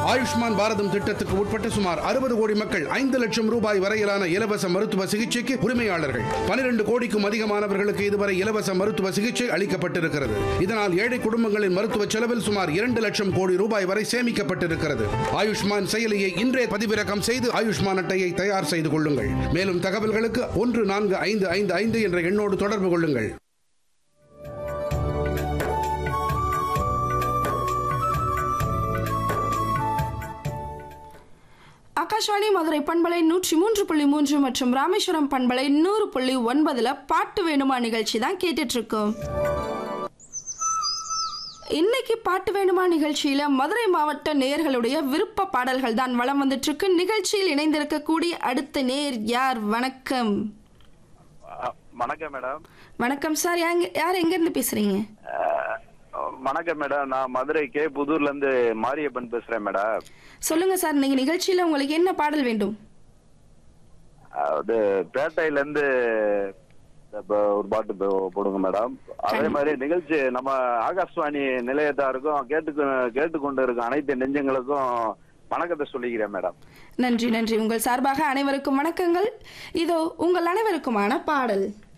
ஆயுஷ்மான் பாரதம் திட்டத்துக்கு உட்பட்ட சுமார் அறுபது கோடி மக்கள் ஐந்து லட்சம் ரூபாய் வரையிலான இலவச மருத்துவ சிகிச்சைக்கு உரிமையாளர்கள் பனிரெண்டு கோடிக்கும் அதிகமானவர்களுக்கு இதுவரை இலவச மருத்துவ சிகிச்சை அளிக்கப்பட்டிருக்கிறது இதனால் ஏழை குடும்பங்களின் மருத்துவ செலவில் சுமார் இரண்டு லட்சம் கோடி ரூபாய் வரை சேமிக்கப்பட்டிருக்கிறது ஆயுஷ்மான் செயலியை இன்றே பதிவிறக்கம் செய்து ஆயுஷ்மான் அட்டையை தயார் செய்து கொள்ளுங்கள் மேலும் தகவல்களுக்கு ஒன்று நான்கு ஐந்து ஐந்து ஐந்து என்ற எண்ணோடு தொடர்பு கொள்ளுங்கள் ஆகாஷ்வாணி மதுரை பண்பலை நூற்றி மூன்று புள்ளி மூன்று மற்றும் ராமேஸ்வரம் பண்பலை நூறு புள்ளி ஒன்பதுல பாட்டு வேணுமா நிகழ்ச்சி தான் கேட்டுட்டு இருக்கோம் இன்னைக்கு பாட்டு வேணுமா நிகழ்ச்சியில மதுரை மாவட்ட நேயர்களுடைய விருப்ப பாடல்கள் தான் வலம் வந்துட்டு இருக்கு நிகழ்ச்சியில் இணைந்திருக்கக்கூடிய அடுத்த நேர் யார் வணக்கம் அஹ், வணக்கம் மேடம் வணக்கம் சார் யாங்க யார் எங்க இருந்து பேசுறீங்க அஹ், வணக்கம் மேடம் நான் மதுரை கே புதூர்ல இருந்து மாரியப்பன் பேசுறேன் மேடம் சொல்லுங்க சார் இன்னைக்கு நிகழ்ச்சியில உங்களுக்கு என்ன பாடல் வேண்டும் அது பேட்டையில இருந்து இப்ப ஒரு பாட்டு போ- போடுங்க மேடம் அதே மாதிரி நிகழ்ச்சி நம்ம ஆகாஷ்வாணி நிலையத்தாருக்கும் கேட்டு கேட்டுக்கொண்டு இருக்கும் அனைத்து நெஞ்சங்களுக்கும் வணக்கத்தை சொல்லிக்கிறேன் மேடம் நன்றி நன்றி உங்கள் சார்பாக அனைவருக்கும் வணக்கங்கள் இதோ உங்கள் அனைவருக்குமான பாடல்